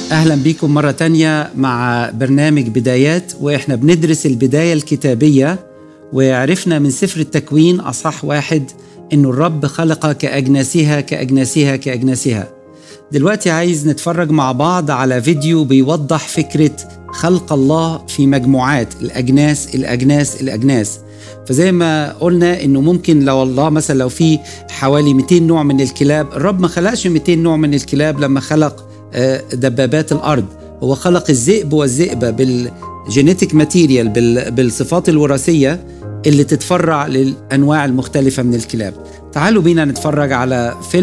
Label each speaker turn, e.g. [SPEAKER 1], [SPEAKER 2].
[SPEAKER 1] أهلا بيكم مرة تانية مع برنامج بدايات وإحنا بندرس البداية الكتابية وعرفنا من سفر التكوين أصح واحد إنه الرب خلق كأجناسها كأجناسها كأجناسها دلوقتي عايز نتفرج مع بعض على فيديو بيوضح فكرة خلق الله في مجموعات الأجناس الأجناس الأجناس فزي ما قلنا انه ممكن لو الله مثلا لو في حوالي 200 نوع من الكلاب الرب ما خلقش 200 نوع من الكلاب لما خلق دبابات الارض هو خلق الذئب والذئبه بالجينيتيك ماتيريال بالصفات الوراثيه اللي تتفرع للانواع المختلفه من الكلاب تعالوا بينا نتفرج على فيلم